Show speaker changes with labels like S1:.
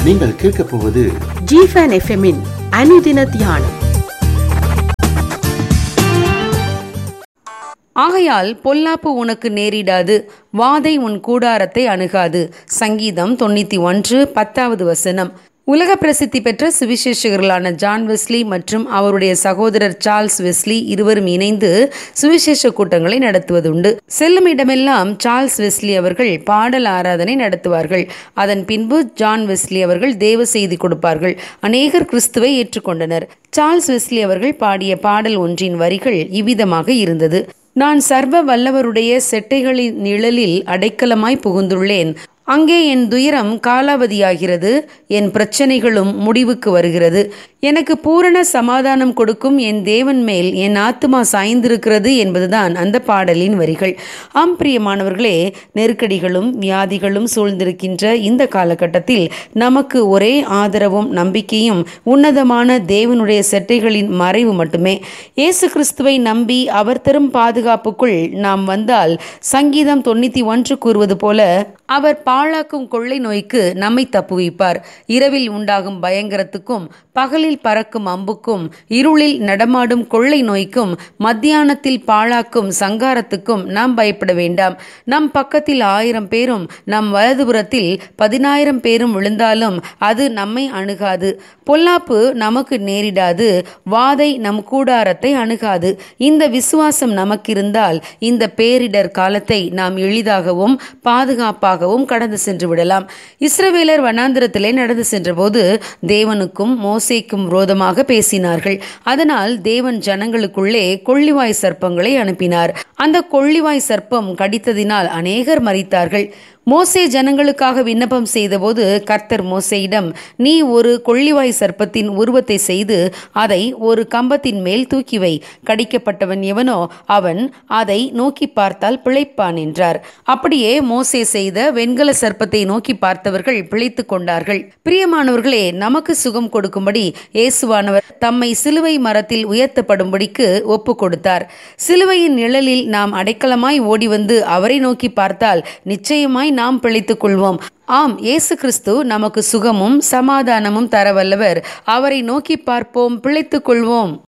S1: நீங்கள் கேட்கப் போவது
S2: ஜிஃபன் எஃப்எம்மின் அனுதின தியானம்
S3: ஆகையால் பொல்லாப்பு உனக்கு நேரிடாது வாதை உன் கூடாரத்தை அணுகாது சங்கீதம் தொண்ணூற்றி ஒன்று பத்தாவது வசனம் உலக பிரசித்தி பெற்ற சுவிசேஷகர்களான ஜான் வெஸ்லி மற்றும் அவருடைய சகோதரர் சார்ல்ஸ் வெஸ்லி இருவரும் இணைந்து சுவிசேஷ கூட்டங்களை நடத்துவதுண்டு செல்லும் இடமெல்லாம் சார்ல்ஸ் வெஸ்லி அவர்கள் பாடல் ஆராதனை நடத்துவார்கள் அதன் பின்பு ஜான் வெஸ்லி அவர்கள் தேவ செய்தி கொடுப்பார்கள் அநேகர் கிறிஸ்துவை ஏற்றுக்கொண்டனர் சார்ல்ஸ் வெஸ்லி அவர்கள் பாடிய பாடல் ஒன்றின் வரிகள் இவ்விதமாக இருந்தது நான் சர்வ வல்லவருடைய செட்டைகளின் நிழலில் அடைக்கலமாய் புகுந்துள்ளேன் அங்கே என் துயரம் காலாவதியாகிறது என் பிரச்சனைகளும் முடிவுக்கு வருகிறது எனக்கு பூரண சமாதானம் கொடுக்கும் என் தேவன் மேல் என் ஆத்துமா சாய்ந்திருக்கிறது என்பதுதான் அந்த பாடலின் வரிகள் ஆம் பிரியமானவர்களே நெருக்கடிகளும் வியாதிகளும் சூழ்ந்திருக்கின்ற இந்த காலகட்டத்தில் நமக்கு ஒரே ஆதரவும் நம்பிக்கையும் உன்னதமான தேவனுடைய செட்டைகளின் மறைவு மட்டுமே இயேசு கிறிஸ்துவை நம்பி அவர் தரும் பாதுகாப்புக்குள் நாம் வந்தால் சங்கீதம் தொண்ணூற்றி ஒன்று கூறுவது போல அவர் பாழாக்கும் கொள்ளை நோய்க்கு நம்மை தப்புவிப்பார் இரவில் உண்டாகும் பயங்கரத்துக்கும் பகலில் பறக்கும் அம்புக்கும் இருளில் நடமாடும் கொள்ளை நோய்க்கும் மத்தியானத்தில் பாழாக்கும் சங்காரத்துக்கும் நாம் பயப்பட வேண்டாம் நம் பக்கத்தில் ஆயிரம் பேரும் நம் வலதுபுறத்தில் பதினாயிரம் பேரும் விழுந்தாலும் அது நம்மை அணுகாது பொல்லாப்பு நமக்கு நேரிடாது வாதை நம் கூடாரத்தை அணுகாது இந்த விசுவாசம் நமக்கிருந்தால் இந்த பேரிடர் காலத்தை நாம் எளிதாகவும் பாதுகாப்பாகவும் கடந்து சென்று விடலாம் இஸ்ரவேலர் வனாந்திரத்திலே நடந்து சென்றபோது தேவனுக்கும் மோசேக்கும் விரோதமாக பேசினார்கள் அதனால் தேவன் ஜனங்களுக்குள்ளே கொள்ளிவாய் சர்ப்பங்களை அனுப்பினார் அந்த கொள்ளிவாய் சர்ப்பம் கடித்ததினால் அநேகர் மறித்தார்கள் மோசே ஜனங்களுக்காக விண்ணப்பம் செய்தபோது கர்த்தர் மோசேயிடம் நீ ஒரு கொள்ளிவாய் சர்ப்பத்தின் உருவத்தை செய்து அதை ஒரு கம்பத்தின் மேல் தூக்கி வை கடிக்கப்பட்டவன் எவனோ அவன் அதை நோக்கி பார்த்தால் பிழைப்பான் என்றார் அப்படியே மோசே செய்த வெண்கல சர்ப்பத்தை நோக்கி பார்த்தவர்கள் பிழைத்து கொண்டார்கள் பிரியமானவர்களே நமக்கு சுகம் கொடுக்கும்படி இயேசுவானவர் தம்மை சிலுவை மரத்தில் உயர்த்தப்படும்படிக்கு ஒப்பு கொடுத்தார் சிலுவையின் நிழலில் நாம் அடைக்கலமாய் ஓடி வந்து அவரை நோக்கி பார்த்தால் நிச்சயமாய் நாம் பிழைத்துக் கொள்வோம் ஆம் இயேசு கிறிஸ்து நமக்கு சுகமும் சமாதானமும் தரவல்லவர் அவரை நோக்கி பார்ப்போம் பிழைத்துக் கொள்வோம்